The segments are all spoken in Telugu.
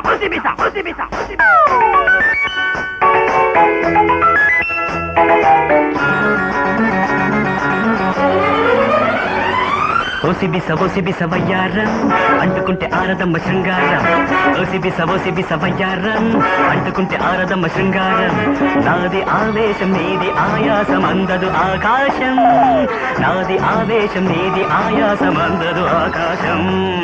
ఒసిబిసా ఒసిబిసా ఓసిబిస ఓసిబిస వయ్యారం అంటుకుంటే ఆరదమ్మ శృంగారం ఓసిబిస ఓసిబిస వయ్యారం అంటుకుంటే ఆరదమ్మ శృంగారం నాది ఆవేశం నీది ఆయాసం అందదు ఆకాశం నాది ఆవేశం నీది ఆయాసం అందదు ఆకాశం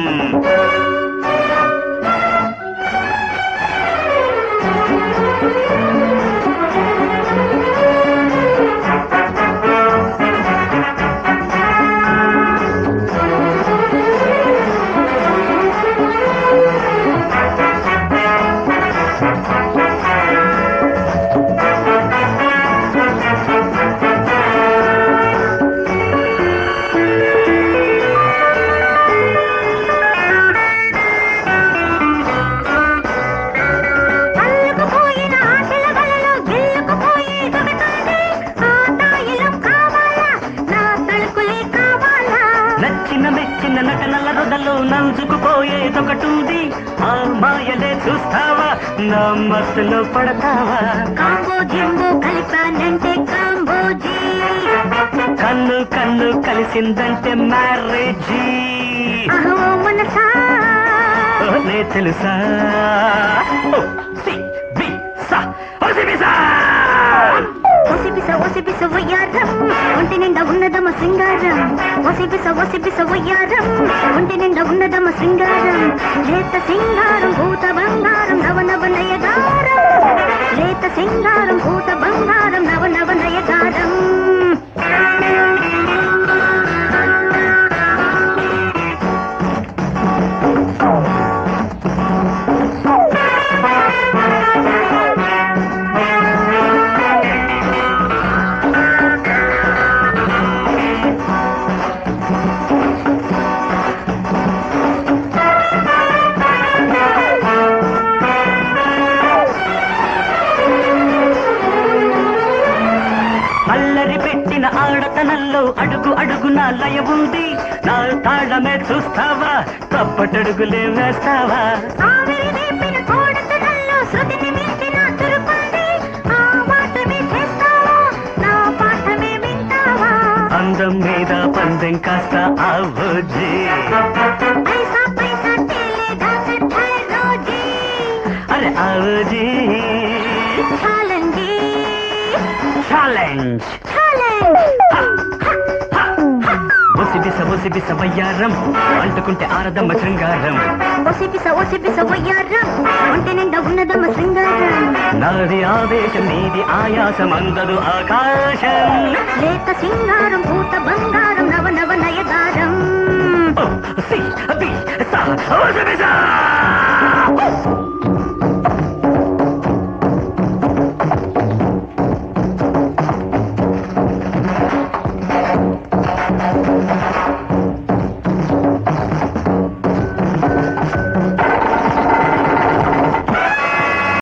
అల్లుకుపోయిన ఆశల వలలో గిల్లుకుపోయే దొరకాలి ఆ తాయిలం కావాలా నా తలుకులే కావాలా నచ్చిన మెచ్చిన నటనల రొదలో నంచుకుపోయేదొకటుంది ఆ మాయలే చూస్తావా నా మత్తులో పడతావా కాంబో జింబో కలిపానంటే కాంబోజీ కన్ను కన్ను కలిసిందంటే మ్యారేజీ అహో మనసా నే తెలుసా ఓ, సి, బి, సా, ఓ, సి, బి, సా. ఒసిపిస ఒసిపిస వయ్యారం ఒంటి నిండా ఉన్నదమ సింగారం ఒసిపిస ఒసిపిస వయ్యారం ఒంటి నిండా ఉన్నదమ సింగారం లేత సింగారం భూత బంగారం నవ నవ నయగారం లేత సింగారం భూత బంగారం నవ నవ నయగారం అల్లరి పెట్టిన ఆడతనంలో అడుగు అడుగున లయ ఉంది నా తాళమే చూస్తావా తప్పటడుగులే వేస్తావా ఆవిరి రేపిన కోడతనంలో శృతిని మించిన తురుకుంది ఆ మాటమే చేస్తావా నా పాఠమే వింటావా అందం మీద పందెం కాస్త ఆవోజీ पैसा पैसा चलेगा कथा रोजी అరే ఆవోజీ छालंगी ఛాలెంజ్ ఒసిబిస ఒసిబిస వయ్యారం అంటుకుంటే ఆరదమ్మ శృంగారం ఒసిపిస ఒసిపిస వయ్యారం ఒంటి నిండా ఉన్నదమ్మ శృంగారం నాది ఆవేశం నీది ఆయాసం అందదు ఆకాశం లేత సింగారం భూత బంగారం నవ నవ నయగారం ఓ, సి, బి, సా, ఒసిబిస